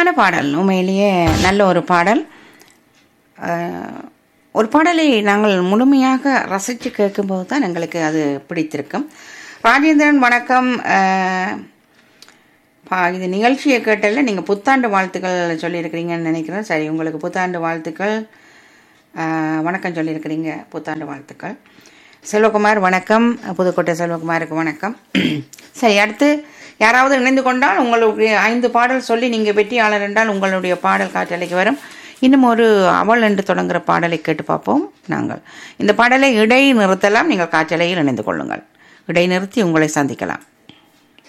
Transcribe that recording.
பாடல் உண்மையிலேயே நல்ல ஒரு பாடல் அஹ், ஒரு பாடலை நாங்கள் முழுமையாக ரசித்து கேட்கும்போது தான் எங்களுக்கு அது பிடித்திருக்கும் ராஜேந்திரன் வணக்கம் அஹ், பா இது நிகழ்ச்சியை கேட்டல நீங்கள் புத்தாண்டு வாழ்த்துக்கள் சொல்லியிருக்கிறீங்கன்னு நினைக்கிறேன் சரி உங்களுக்கு புத்தாண்டு வாழ்த்துக்கள் அஹ், வணக்கம் சொல்லியிருக்கிறீங்க புத்தாண்டு வாழ்த்துக்கள் செல்வகுமார் வணக்கம் புதுக்கோட்டை செல்வகுமாருக்கு வணக்கம் சரி அடுத்து யாராவது இணைந்து கொண்டால் உங்களுடைய ஐந்து பாடல் சொல்லி நீங்கள் வெற்றியாளர் என்றால் உங்களுடைய பாடல் காற்றலைக்கு வரும் இன்னும் ஒரு அவள் என்று தொடங்குகிற பாடலை கேட்டு பார்ப்போம் நாங்கள் இந்த பாடலை இடை நிறுத்தலாம் நீங்கள் காற்றலையில் இணைந்து கொள்ளுங்கள் இடை நிறுத்தி உங்களை சந்திக்கலாம்